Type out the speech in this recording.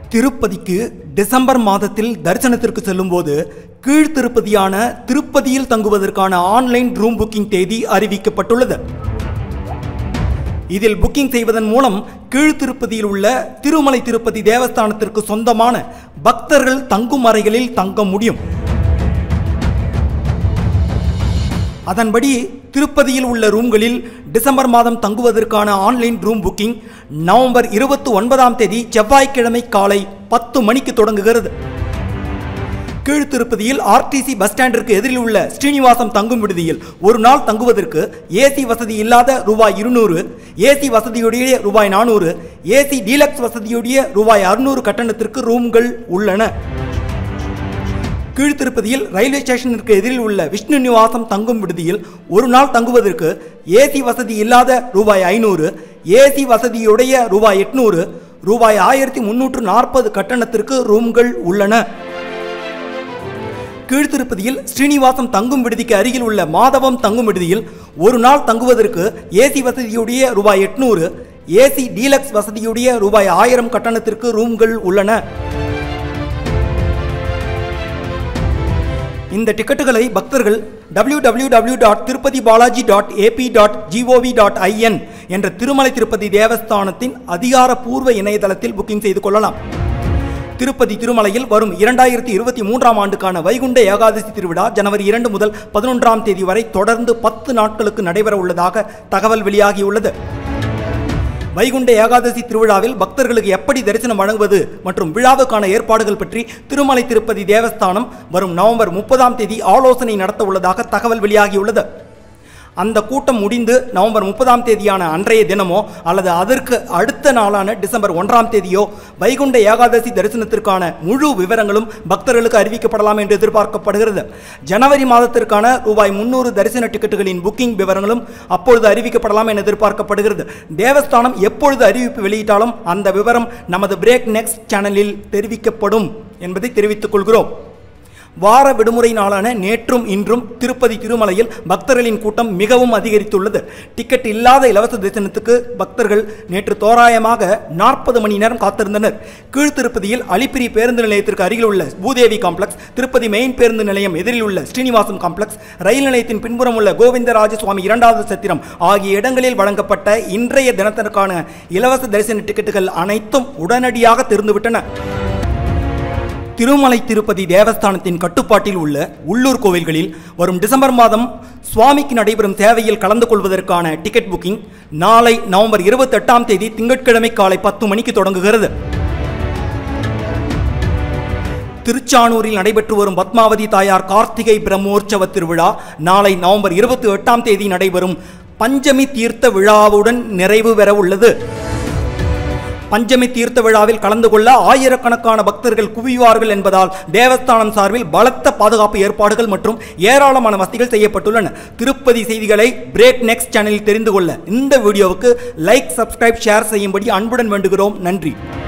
திருப்பதிக்கு டிசம்பர் மாதத்தில் தரிசனத்திற்கு செல்லும்போது கீழ் திருப்பதியான திருப்பதியில் தங்குவதற்கான ஆன்லைன் ரூம் புக்கிங் தேதி அறிவிக்கப்பட்டுள்ளது இதில் புக்கிங் செய்வதன் மூலம் கீழ் திருப்பதியில் உள்ள திருமலை திருப்பதி தேவஸ்தானத்திற்கு சொந்தமான பக்தர்கள் தங்கும் அறைகளில் தங்க முடியும் அதன்படி திருப்பதியில் உள்ள ரூம்களில் டிசம்பர் மாதம் தங்குவதற்கான ஆன்லைன் ரூம் புக்கிங் நவம்பர் இருபத்தி ஒன்பதாம் தேதி செவ்வாய்க்கிழமை காலை பத்து மணிக்கு தொடங்குகிறது கீழ் திருப்பதியில் ஆர்டிசி பஸ் ஸ்டாண்டிற்கு எதிரில் உள்ள ஸ்ரீனிவாசம் தங்கும் விடுதியில் ஒரு நாள் தங்குவதற்கு ஏசி வசதி இல்லாத ரூபாய் இருநூறு ஏசி வசதியுடைய ரூபாய் நானூறு ஏசி டீலக்ஸ் வசதியுடைய ரூபாய் அறுநூறு கட்டணத்திற்கு ரூம்கள் உள்ளன கீழ்த்திருப்பதியில் ரயில்வே ஸ்டேஷனிற்கு எதிரில் உள்ள விஷ்ணு நிவாசம் தங்கும் விடுதியில் ஒரு நாள் தங்குவதற்கு ஏசி வசதி இல்லாத ரூபாய் ஐநூறு ஏசி வசதியுடைய ரூபாய் எட்நூறு ரூபாய் ஆயிரத்தி முன்னூற்று நாற்பது கட்டணத்திற்கு ரூம்கள் உள்ளன கீழ்த்திருப்பதியில் ஸ்ரீனிவாசம் தங்கும் விடுதிக்கு அருகில் உள்ள மாதவம் தங்கும் விடுதியில் ஒரு நாள் தங்குவதற்கு ஏசி வசதியுடைய ரூபாய் எட்நூறு ஏசி டீலக்ஸ் வசதியுடைய ரூபாய் ஆயிரம் கட்டணத்திற்கு ரூம்கள் உள்ளன இந்த டிக்கெட்டுகளை பக்தர்கள் W W W dot Tirupati Balaji dot AP dot GOV dot IN என்ற திருமலை திருப்பதி தேவஸ்தானத்தின் அதிகாரப்பூர்வ இணையதளத்தில் புக்கிங் செய்து கொள்ளலாம் திருப்பதி திருமலையில் வரும் இரண்டாயிரத்தி இருபத்தி மூன்றாம் ஆண்டுக்கான வைகுண்ட ஏகாதசி திருவிழா ஜனவரி இரண்டு முதல் பதினொன்றாம் தேதி வரை தொடர்ந்து பத்து நாட்களுக்கு நடைபெற உள்ளதாக தகவல் வெளியாகியுள்ளது வைகுண்ட ஏகாதசி திருவிழாவில் பக்தர்களுக்கு எப்படி தரிசனம் வழங்குவது மற்றும் விழாவுக்கான ஏற்பாடுகள் பற்றி திருமலை திருப்பதி தேவஸ்தானம் வரும் நவம்பர் முப்பதாம் தேதி ஆலோசனை நடத்த உள்ளதாக தகவல் வெளியாகியுள்ளது அந்த கூட்டம் முடிந்து நவம்பர் முப்பதாம் தேதியான அன்றைய தினமோ அல்லது அதற்கு அடுத்த நாளான டிசம்பர் ஒன்றாம் தேதியோ வைகுண்ட ஏகாதசி தரிசனத்திற்கான முழு விவரங்களும் பக்தர்களுக்கு அறிவிக்கப்படலாம் என்று எதிர்பார்க்கப்படுகிறது ஜனவரி மாதத்திற்கான ரூபாய் முன்னூறு தரிசன டிக்கெட்டுகளின் புக்கிங் விவரங்களும் அப்பொழுது அறிவிக்கப்படலாம் என எதிர்பார்க்கப்படுகிறது தேவஸ்தானம் எப்பொழுது அறிவிப்பு வெளியிட்டாலும் அந்த விவரம் நமது பிரேக் நெக்ஸ்ட் சேனலில் தெரிவிக்கப்படும் என்பதை தெரிவித்துக் கொள்கிறோம் வார விடுமுறை நாளான நேற்றும் இன்றும் திருப்பதி திருமலையில் பக்தர்களின் கூட்டம் மிகவும் அதிகரித்துள்ளது டிக்கெட் இல்லாத இலவச தரிசனத்துக்கு பக்தர்கள் நேற்று தோராயமாக நாற்பது மணி நேரம் காத்திருந்தனர் கீழ்த்திருப்பதியில் அலிப்பிரி பேருந்து நிலையத்திற்கு அருகில் உள்ள பூதேவி காம்ப்ளெக்ஸ் திருப்பதி மெயின் பேருந்து நிலையம் எதிரில் உள்ள ஸ்ரீனிவாசம் காம்ப்ளெக்ஸ் ரயில் நிலையத்தின் பின்புறம் உள்ள கோவிந்தராஜ சுவாமி இரண்டாவது சத்திரம் ஆகிய இடங்களில் வழங்கப்பட்ட இன்றைய தினத்திற்கான இலவச தரிசன டிக்கெட்டுகள் அனைத்தும் உடனடியாக திறந்துவிட்டன திருமலை திருப்பதி தேவஸ்தானத்தின் கட்டுப்பாட்டில் உள்ள உள்ளூர் கோவில்களில் வரும் டிசம்பர் மாதம் சுவாமிக்கு நடைபெறும் சேவையில் கலந்து கொள்வதற்கான டிக்கெட் புக்கிங் நாளை நவம்பர் இருபத்தெட்டாம் தேதி திங்கட்கிழமை காலை பத்து மணிக்கு தொடங்குகிறது திருச்சானூரில் நடைபெற்று வரும் பத்மாவதி தாயார் கார்த்திகை பிரம்மோற்சவ திருவிழா நாளை நவம்பர் இருபத்தி எட்டாம் தேதி நடைபெறும் பஞ்சமி தீர்த்த விழாவுடன் நிறைவு பெற உள்ளது பஞ்சமி தீர்த்த விழாவில் கலந்து கொள்ள ஆயிரக்கணக்கான பக்தர்கள் குவிவார்கள் என்பதால் தேவஸ்தானம் சார்பில் பலத்த பாதுகாப்பு ஏற்பாடுகள் மற்றும் ஏராளமான வசதிகள் செய்யப்பட்டுள்ளன திருப்பதி செய்திகளை பிரேக் நெக்ஸ்ட் சேனலில் தெரிந்து கொள்ள இந்த வீடியோவுக்கு லைக் சப்ஸ்கிரைப் ஷேர் செய்யும்படி அன்புடன் வேண்டுகிறோம் நன்றி